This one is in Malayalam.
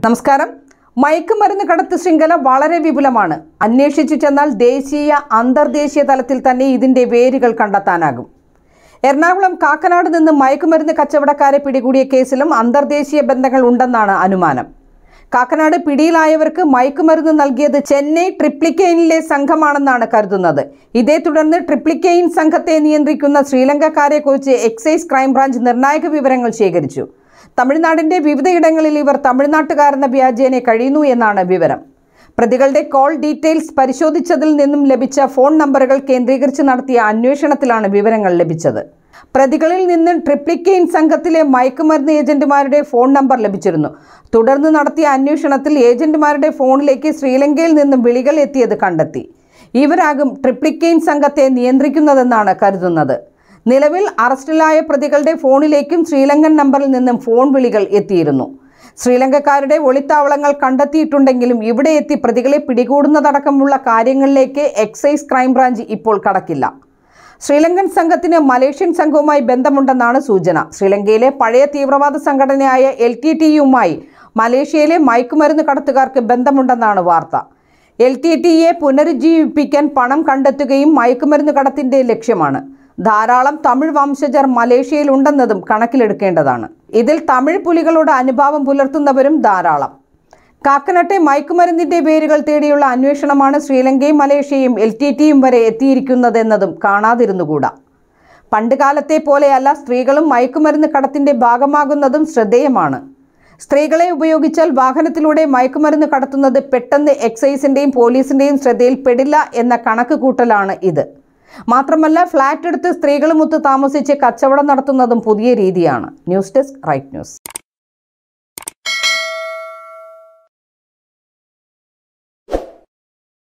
നമസ്കാരം മയക്കുമരുന്ന് കടത്ത് ശൃംഖല വളരെ വിപുലമാണ് അന്വേഷിച്ചു ചെന്നാൽ ദേശീയ അന്തർദേശീയ തലത്തിൽ തന്നെ ഇതിന്റെ വേരുകൾ കണ്ടെത്താനാകും എറണാകുളം കാക്കനാട് നിന്ന് മയക്കുമരുന്ന് കച്ചവടക്കാരെ പിടികൂടിയ കേസിലും അന്തർദേശീയ ബന്ധങ്ങൾ ഉണ്ടെന്നാണ് അനുമാനം കാക്കനാട് പിടിയിലായവർക്ക് മയക്കുമരുന്ന് നൽകിയത് ചെന്നൈ ട്രിപ്ലിക്കെയിനിലെ സംഘമാണെന്നാണ് കരുതുന്നത് ഇതേ തുടർന്ന് ട്രിപ്ലിക്കെയിൻ സംഘത്തെ നിയന്ത്രിക്കുന്ന ശ്രീലങ്കക്കാരെക്കുറിച്ച് എക്സൈസ് ക്രൈംബ്രാഞ്ച് നിർണായക വിവരങ്ങൾ ശേഖരിച്ചു തമിഴ്നാടിന്റെ വിവിധയിടങ്ങളിൽ ഇവർ തമിഴ്നാട്ടുകാരെന്ന വ്യാജേനെ കഴിയുന്നു എന്നാണ് വിവരം പ്രതികളുടെ കോൾ ഡീറ്റെയിൽസ് പരിശോധിച്ചതിൽ നിന്നും ലഭിച്ച ഫോൺ നമ്പറുകൾ കേന്ദ്രീകരിച്ച് നടത്തിയ അന്വേഷണത്തിലാണ് വിവരങ്ങൾ ലഭിച്ചത് പ്രതികളിൽ നിന്ന് ട്രിപ്ലിക്കെയിൻ സംഘത്തിലെ മയക്കുമരുന്ന് ഏജന്റുമാരുടെ ഫോൺ നമ്പർ ലഭിച്ചിരുന്നു തുടർന്ന് നടത്തിയ അന്വേഷണത്തിൽ ഏജന്റുമാരുടെ ഫോണിലേക്ക് ശ്രീലങ്കയിൽ നിന്നും വിളികൾ എത്തിയത് കണ്ടെത്തി ഇവരാകും ട്രിപ്ലിക്കെയിൻ സംഘത്തെ നിയന്ത്രിക്കുന്നതെന്നാണ് കരുതുന്നത് നിലവിൽ അറസ്റ്റിലായ പ്രതികളുടെ ഫോണിലേക്കും ശ്രീലങ്കൻ നമ്പറിൽ നിന്നും ഫോൺ വിളികൾ എത്തിയിരുന്നു ശ്രീലങ്കക്കാരുടെ ഒളിത്താവളങ്ങൾ കണ്ടെത്തിയിട്ടുണ്ടെങ്കിലും ഇവിടെ എത്തി പ്രതികളെ പിടികൂടുന്നതടക്കമുള്ള കാര്യങ്ങളിലേക്ക് എക്സൈസ് ക്രൈംബ്രാഞ്ച് ഇപ്പോൾ കടക്കില്ല ശ്രീലങ്കൻ സംഘത്തിന് മലേഷ്യൻ സംഘവുമായി ബന്ധമുണ്ടെന്നാണ് സൂചന ശ്രീലങ്കയിലെ പഴയ തീവ്രവാദ സംഘടനയായ എൽ ടി ടിയുമായി മലേഷ്യയിലെ മയക്കുമരുന്ന് കടത്തുകാർക്ക് ബന്ധമുണ്ടെന്നാണ് വാർത്ത എൽ ടി ടിയെ പുനരുജ്ജീവിപ്പിക്കാൻ പണം കണ്ടെത്തുകയും മയക്കുമരുന്ന് കടത്തിന്റെ ലക്ഷ്യമാണ് ധാരാളം തമിഴ് വംശജർ മലേഷ്യയിൽ ഉണ്ടെന്നതും കണക്കിലെടുക്കേണ്ടതാണ് ഇതിൽ തമിഴ് പുലികളോട് അനുഭാവം പുലർത്തുന്നവരും ധാരാളം കാക്കനട്ടെ മയക്കുമരുന്നിന്റെ പേരുകൾ തേടിയുള്ള അന്വേഷണമാണ് ശ്രീലങ്കയും മലേഷ്യയും എൽ ടി ടിയും വരെ എത്തിയിരിക്കുന്നതെന്നതും കാണാതിരുന്നുകൂടാ പണ്ടുകാലത്തെ പോലെയല്ല സ്ത്രീകളും മയക്കുമരുന്ന് കടത്തിന്റെ ഭാഗമാകുന്നതും ശ്രദ്ധേയമാണ് സ്ത്രീകളെ ഉപയോഗിച്ചാൽ വാഹനത്തിലൂടെ മയക്കുമരുന്ന് കടത്തുന്നത് പെട്ടെന്ന് എക്സൈസിന്റെയും പോലീസിന്റെയും ശ്രദ്ധയിൽപ്പെടില്ല എന്ന കണക്ക് കൂട്ടലാണ് ഇത് മാത്രമല്ല ഫ്ളാറ്റ് എടുത്ത് സ്ത്രീകളുമൊത്ത് താമസിച്ച് കച്ചവടം നടത്തുന്നതും പുതിയ രീതിയാണ് ന്യൂസ് ഡെസ്ക് റൈറ്റ് ന്യൂസ്